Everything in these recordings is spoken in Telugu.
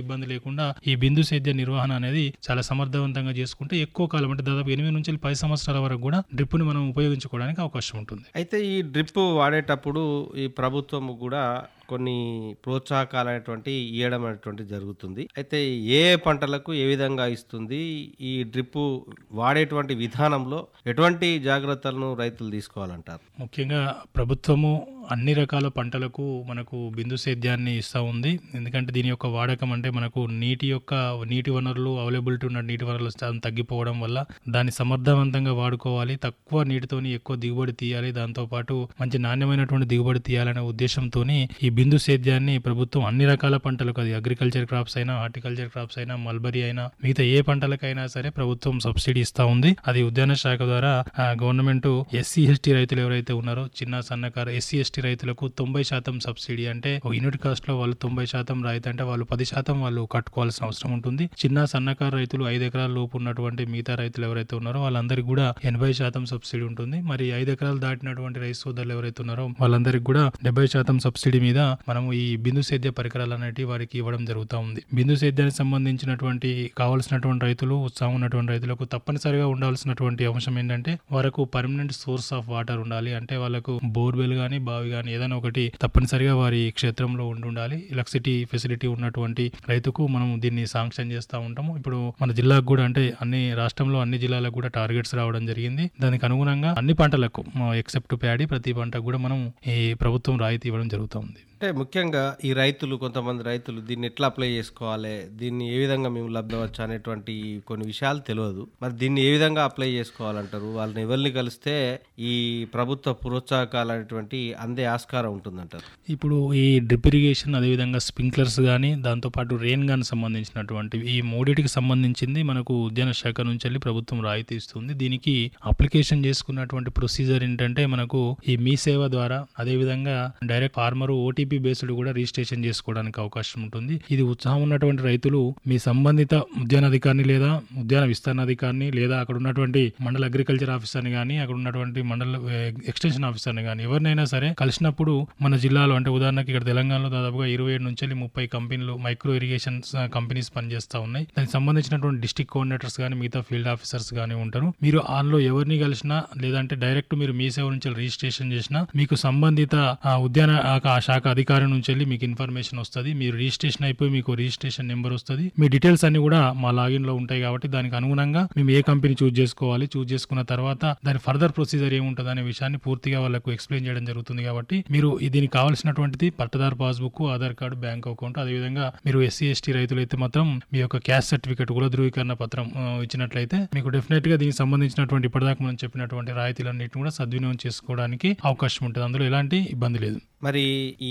ఇబ్బంది లేకుండా ఈ బిందు సేద్య నిర్వహణ అనేది చాలా సమర్థవంతంగా చేసుకుంటే ఎక్కువ కాలం అంటే దాదాపు ఎనిమిది నుంచి పది సంవత్సరాల వరకు కూడా డ్రిప్ ని మనం ఉపయోగించుకోవడానికి అవకాశం ఉంటుంది అయితే ఈ డ్రిప్ వాడేటప్పుడు ఈ ప్రభుత్వం కూడా కొన్ని ప్రోత్సాహకాలు అనేటువంటి ఇవ్వడం అనేటువంటి జరుగుతుంది అయితే ఏ ఏ పంటలకు ఏ విధంగా ఇస్తుంది ఈ డ్రిప్ వాడేటువంటి విధానంలో ఎటువంటి జాగ్రత్తలను రైతులు తీసుకోవాలంటారు ముఖ్యంగా ప్రభుత్వము అన్ని రకాల పంటలకు మనకు బిందు సేద్యాన్ని ఇస్తూ ఉంది ఎందుకంటే దీని యొక్క వాడకం అంటే మనకు నీటి యొక్క నీటి వనరులు అవైలబిలిటీ ఉన్న నీటి వనరుల శాతం తగ్గిపోవడం వల్ల దాన్ని సమర్థవంతంగా వాడుకోవాలి తక్కువ నీటితోని ఎక్కువ దిగుబడి తీయాలి దాంతోపాటు మంచి నాణ్యమైనటువంటి దిగుబడి తీయాలనే ఉద్దేశంతో ఈ బిందు సేద్యాన్ని ప్రభుత్వం అన్ని రకాల పంటలకు అది అగ్రికల్చర్ క్రాప్స్ అయినా హార్టికల్చర్ క్రాప్స్ అయినా మల్బరీ అయినా మిగతా ఏ పంటలకైనా సరే ప్రభుత్వం సబ్సిడీ ఇస్తా ఉంది అది ఉద్యాన శాఖ ద్వారా గవర్నమెంట్ ఎస్సీ ఎస్టీ రైతులు ఎవరైతే ఉన్నారో చిన్న సన్నకారు ఎస్సీ ఎస్టీ రైతులకు తొంభై శాతం సబ్సిడీ అంటే ఒక యూనిట్ కాస్ట్ లో వాళ్ళు తొంభై శాతం రాయితీ అంటే వాళ్ళు పది శాతం వాళ్ళు కట్టుకోవాల్సిన అవసరం ఉంటుంది చిన్న సన్నకారు రైతులు ఐదు ఎకరాల లోపు ఉన్నటువంటి మిగతా రైతులు ఎవరైతే ఉన్నారో వాళ్ళందరికీ కూడా ఎనభై శాతం సబ్సిడీ ఉంటుంది మరి ఐదు ఎకరాలు దాటినటువంటి రైతు సోదరులు ఎవరైతే ఉన్నారో వాళ్ళందరికీ కూడా డెబ్బై శాతం సబ్సిడీ మీద మనము ఈ బిందు సేద్య పరికరాలు అనేటివి వారికి ఇవ్వడం జరుగుతూ ఉంది బిందు సేద్యానికి సంబంధించినటువంటి కావాల్సినటువంటి రైతులు ఉత్సాహం ఉన్నటువంటి రైతులకు తప్పనిసరిగా ఉండాల్సినటువంటి అంశం ఏంటంటే వారికి పర్మనెంట్ సోర్స్ ఆఫ్ వాటర్ ఉండాలి అంటే వాళ్ళకు బోర్వెల్ గానీ బావి గానీ ఏదైనా ఒకటి తప్పనిసరిగా వారి క్షేత్రంలో ఉండి ఉండాలి ఎలక్ట్రిసిటీ ఫెసిలిటీ ఉన్నటువంటి రైతుకు మనం దీన్ని శాంక్షన్ చేస్తూ ఉంటాము ఇప్పుడు మన జిల్లాకు కూడా అంటే అన్ని రాష్ట్రంలో అన్ని జిల్లాలకు కూడా టార్గెట్స్ రావడం జరిగింది దానికి అనుగుణంగా అన్ని పంటలకు ఎక్సెప్ట్ ప్యాడీ ప్రతి పంటకు కూడా మనం ఈ ప్రభుత్వం రాయితీ ఇవ్వడం జరుగుతుంది అంటే ముఖ్యంగా ఈ రైతులు కొంతమంది రైతులు దీన్ని ఎట్లా అప్లై చేసుకోవాలి దీన్ని ఏ విధంగా మేము లభ్యవచ్చు అనేటువంటి కొన్ని విషయాలు తెలియదు మరి దీన్ని ఏ విధంగా అప్లై చేసుకోవాలంటారు వాళ్ళని ఎవరిని కలిస్తే ఈ ప్రభుత్వ ప్రోత్సాహకాలు అనేటువంటి అందే ఆస్కారం ఉంటుందంటారు ఇప్పుడు ఈ డ్రిప్ ఇరిగేషన్ అదేవిధంగా స్ప్రింక్లర్స్ కానీ దాంతోపాటు రెయిన్ గాన్ సంబంధించినటువంటి ఈ మూడింటికి సంబంధించింది మనకు ఉద్యాన శాఖ నుంచి వెళ్ళి ప్రభుత్వం రాయితీ ఇస్తుంది దీనికి అప్లికేషన్ చేసుకున్నటువంటి ప్రొసీజర్ ఏంటంటే మనకు ఈ మీ సేవ ద్వారా అదేవిధంగా డైరెక్ట్ ఫార్మర్ ఓటీపీ బేస్డ్ కూడా రిజిస్ట్రేషన్ చేసుకోవడానికి అవకాశం ఉంటుంది ఇది ఉత్సాహం ఉన్నటువంటి రైతులు మీ సంబంధిత ఉద్యానాధికారిని లేదా ఉద్యాన విస్తరణాధికారిని లేదా అక్కడ ఉన్నటువంటి మండల అగ్రికల్చర్ ఆఫీసర్ని కానీ అక్కడ ఉన్నటువంటి మండల ఎక్స్టెన్షన్ ఆఫీసర్ని కానీ ఎవరినైనా సరే కలిసినప్పుడు మన జిల్లాలో అంటే ఉదాహరణకి ఇక్కడ తెలంగాణలో దాదాపుగా ఇరవై ఏడు నుంచి ముప్పై కంపెనీలు మైక్రో ఇరిగేషన్ కంపెనీస్ పనిచేస్తా ఉన్నాయి దానికి సంబంధించినటువంటి డిస్టిక్ కోఆర్డినేటర్స్ కానీ మిగతా ఫీల్డ్ ఆఫీసర్స్ కానీ ఉంటారు మీరు ఆన్లో ఎవరిని కలిసినా లేదంటే డైరెక్ట్ మీరు మీ సేవ నుంచి రిజిస్ట్రేషన్ చేసినా మీకు సంబంధిత ఆ, ఉద్యాన ఆ శాఖ అధికారి నుంచి వెళ్ళి మీకు ఇన్ఫర్మేషన్ వస్తుంది మీరు రిజిస్ట్రేషన్ అయిపోయి మీకు రిజిస్ట్రేషన్ నెంబర్ వస్తుంది మీ డీటెయిల్స్ అన్ని కూడా మా లాగిన్ లో ఉంటాయి కాబట్టి దానికి అనుగుణంగా మేము ఏ కంపెనీ చూస్ చేసుకోవాలి చూస్ చేసుకున్న తర్వాత దాని ఫర్దర్ ప్రొసీజర్ ఏముంటుంది అనే విషయాన్ని పూర్తిగా వాళ్ళకు ఎక్స్ప్లెయిన్ చేయడం జరుగుతుంది కాబట్టి మీరు ఈ దీనికి కావాల్సినటువంటిది పట్టదారు passbook Aadhaar card bank account అదేవిధంగా మీరు ఎస్సీ ఎస్టీ రైతులు అయితే మాత్రం మీ యొక్క క్యాస్ట్ సర్టిఫికేట్ కుల ధృవీకరణ పత్రం ఆ, ఇచ్చినట్లయితే మీకు డెఫినెట్ గా దీనికి సంబంధించినటువంటి ఇప్పటిదాకా మనం చెప్పినటువంటి రాయితీలన్నింటిని కూడా సద్వినియోగం చేసుకోవడానికి అవకాశం ఉంటుంది అందులో ఎలాంటి ఇబ్బంది లేదు మరి ఈ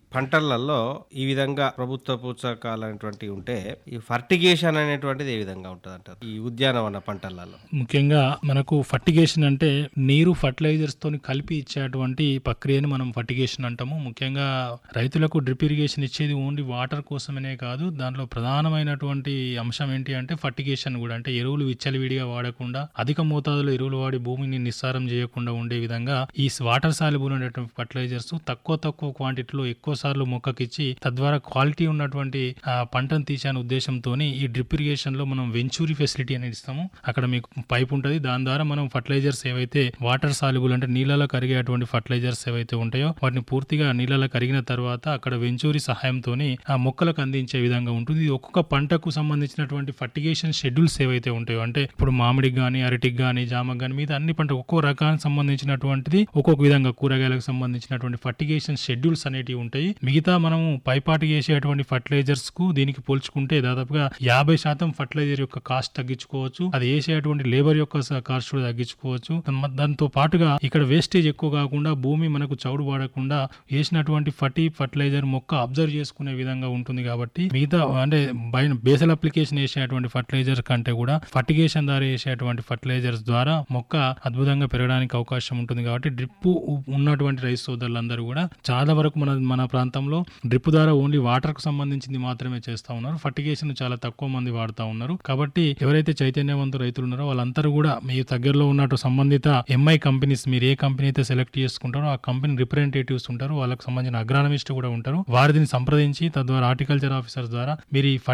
పంటలలో ఈ విధంగా ప్రభుత్వ ప్రోత్సాహకాలు అనేటువంటివి ఉంటే ఈ ఫర్టిగేషన్ అనేటువంటిది ఏ విధంగా ఉంటుంది అంటారు ఈ ఉద్యానవన పంటలలో ముఖ్యంగా మనకు ఫర్టిగేషన్ అంటే నీరు ఫర్టిలైజర్స్ తోని కలిపి ఇచ్చేటువంటి ప్రక్రియని మనం ఫర్టిగేషన్ అంటాము ముఖ్యంగా రైతులకు డ్రిప్ ఇరిగేషన్ ఇచ్చేది ఓన్లీ వాటర్ కోసమనే కాదు దాంట్లో ప్రధానమైనటువంటి అంశం ఏంటి అంటే ఫర్టిగేషన్ కూడా అంటే ఎరువులు విచ్చలవిడిగా వాడకుండా అధిక మోతాదులో ఎరువులు వాడి భూమిని నిస్సారం చేయకుండా ఉండే విధంగా ఈ వాటర్ సాల్యుబుల్ అనేటువంటి ఫర్టిలైజర్స్ తక్కువ తక్కువ క్వాంటిటీలో ఎక్కువ సార్లు మొక్కకిచ్చి తద్వారా క్వాలిటీ ఉన్నటువంటి ఆ, పంటను తీసే ఉద్దేశంతో ఈ డ్రిప్ ఇరిగేషన్ లో మనం వెంచూరీ ఫెసిలిటీ అనేది ఇస్తాము అక్కడ మీకు పైప్ ఉంటుంది దాని ద్వారా మనం ఫర్టిలైజర్స్ ఏవైతే వాటర్ సాల్యుబుల్ అంటే నీళ్ళలో కరిగేటువంటి ఫర్టిలైజర్స్ ఏవైతే ఉంటాయో వాటిని పూర్తిగా నీళ్ళలో కరిగిన తర్వాత అక్కడ వెంచూరి సహాయంతో ఆ మొక్కలకు అందించే విధంగా ఉంటుంది ఇది ఒక్కొక్క పంటకు సంబంధించినటువంటి ఫర్టిగేషన్ షెడ్యూల్స్ ఏవైతే ఉంటాయో అంటే ఇప్పుడు మామిడికి కానీ అరటికి కానీ జామకి కానీ మీద అన్ని పంట ఒక్కో రకానికి సంబంధించినటువంటిది ఒక్కొక్క విధంగా కూరగాయలకు సంబంధించినటువంటి ఫర్టిగేషన్ షెడ్యూల్స్ అనేటివి ఉంటాయి మిగతా మనము పైపాటి చేసేటువంటి ఫర్టిలైజర్స్ కు దీనికి పోల్చుకుంటే దాదాపుగా యాభై శాతం ఫర్టిలైజర్ యొక్క కాస్ట్ తగ్గించుకోవచ్చు అది వేసేటువంటి లేబర్ యొక్క కాస్ట్ కూడా తగ్గించుకోవచ్చు దాని- దాంతో పాటుగా ఇక్కడ వేస్టేజ్ ఎక్కువ కాకుండా భూమి మనకు చౌడు పడకుండా వేసినటువంటి ఫర్టి ఫర్టిలైజర్ మొక్క అబ్జర్వ్ చేసుకునే విధంగా ఉంటుంది కాబట్టి మిగతా అంటే బయట బేసల్ అప్లికేషన్ వేసేటువంటి ఫర్టిలైజర్ కంటే కూడా ఫర్టిగేషన్ ద్వారా వేసేటువంటి ఫర్టిలైజర్స్ ద్వారా మొక్క అద్భుతంగా పెరగడానికి అవకాశం ఉంటుంది కాబట్టి డ్రిప్ ఉన్నటువంటి రైతు సోదరులందరూ కూడా చాలా వరకు మన మన ప్రాంతంలో డ్రిప్ ద్వారా ఓన్లీ వాటర్ కు సంబంధించింది మాత్రమే చేస్తా ఉన్నారు ఫర్టిగేషన్ చాలా తక్కువ మంది వాడుతా ఉన్నారు కాబట్టి ఎవరైతే చైతన్యవంతు రైతులు ఉన్నారో వాళ్ళందరూ కూడా మీ దగ్గరలో ఉన్నట్టు సంబంధిత ఎంఐ కంపెనీస్ మీరు ఏ కంపెనీ అయితే సెలెక్ట్ చేసుకుంటారో ఆ కంపెనీ రిప్రజెంటేటివ్స్ ఉంటారు వాళ్ళకి సంబంధించిన అగ్రానమిస్ట్ కూడా ఉంటారు వారిని సంప్రదించి తద్వారా హార్టికల్చర్ ఆఫీసర్స్ ద్వారా మీరు ఈ